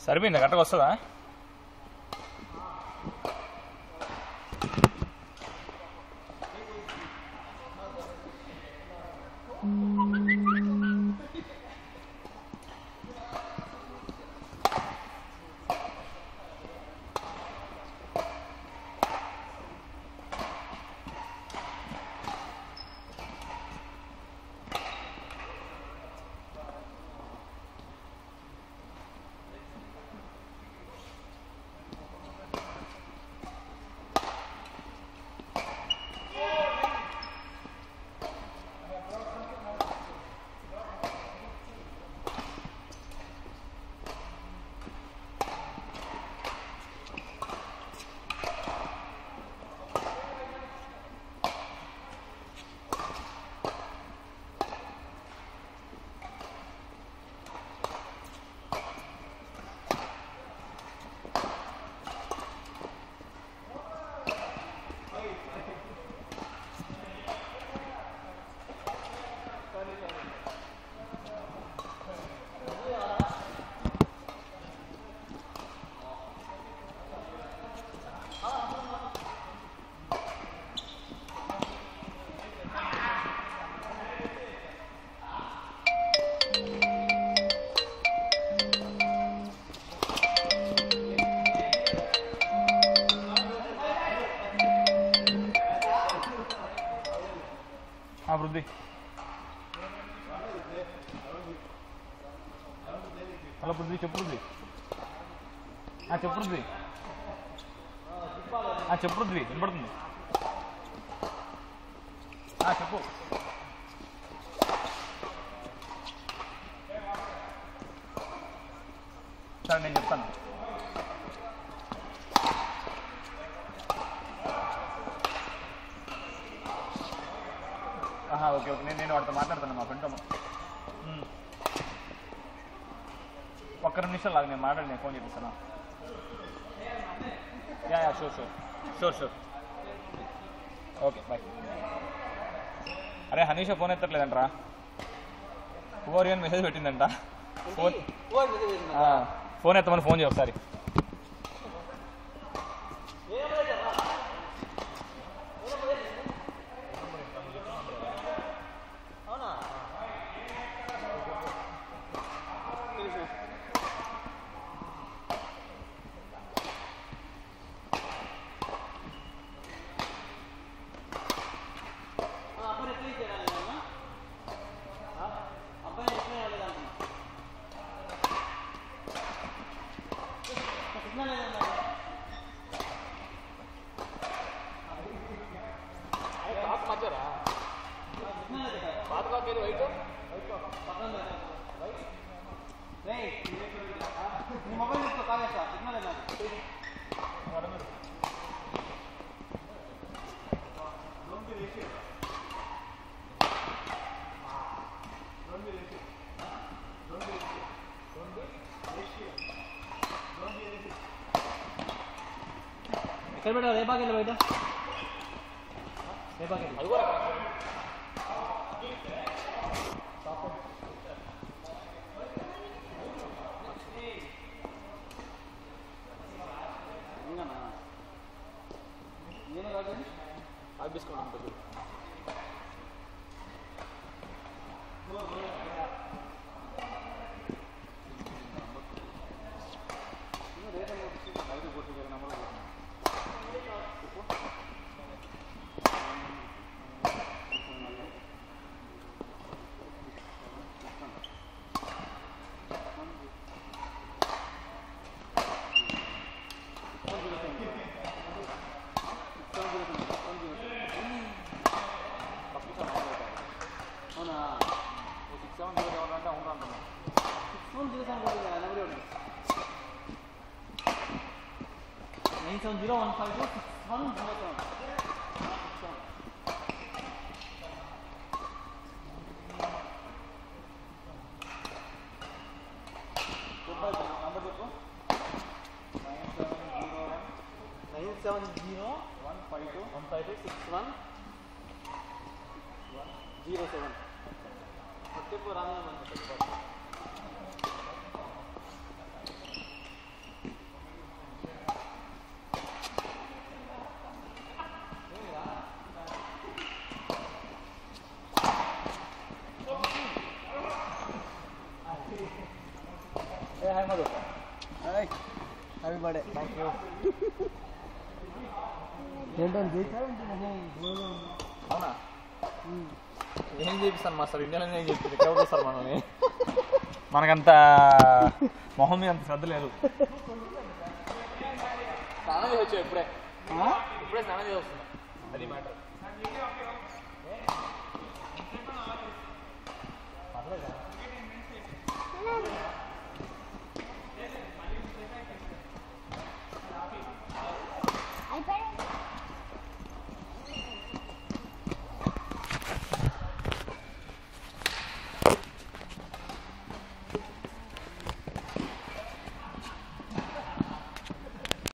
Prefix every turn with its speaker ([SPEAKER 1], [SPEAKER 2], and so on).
[SPEAKER 1] సరిపోయింది కరెక్ట్గా వస్తుందా ఆ, వృద్ధి హలో పృథ్వీ చెప్పు పృథ్వీ ఆ, చెప్పు పృథ్వీ ఆ, చెప్పు పృథ్వీ వినపడుతుంది ఆ, చెప్పు సరే నేను చెప్తాను ఆహా, ఓకే ఓకే నేను నేను వాడితో మాట్లాడతాను మా ఫ్రెండ్తో ఉమ్. ఒక్క రెండు నిమిషాలు లాగా నేను మాట్లాడి నేను ఫోన్ చేపిస్తాను yeah yeah sure sure sure sure okay bye అరే హనీషా ఫోన్ ఎత్తట్లేదంట్రా ఓవర్ అని మెసేజ్ పెట్టిందంట ఫోన్ ఆ, ఫోన్ ఎత్తమని ఫోన్ చేయ ఒకసారి
[SPEAKER 2] ఎక్కడ పెట్టాలి రేపాకెళ్ళి బయట రేపాకెళ్ళి అవునా
[SPEAKER 1] సిక్స్ సెవెన్ జీరో సెవెన్ అంటే అవును అంటున్నాను
[SPEAKER 2] ఫోన్ చేసాను nine seven zero one five two six one zero seven
[SPEAKER 1] number చెప్పు nine seven zero one
[SPEAKER 2] nine seven zero
[SPEAKER 1] one five two
[SPEAKER 2] one five two six one zero seven చెప్పు wrong birthday
[SPEAKER 1] thank you
[SPEAKER 2] ఏంటంటే
[SPEAKER 1] అవునా ఏం చేపిస్తాను master ఇండియాలో ఏం చెప్తుంది ఎక్కడ చూస్తారు మనల్ని మనకంత మొహం మీద అంత శ్రద్ధ లేదు స్నానం చేసి వచ్చావు ఇప్పుడే ఇప్పుడే స్నానం చేసి వస్తున్నా అది మ్యాటర్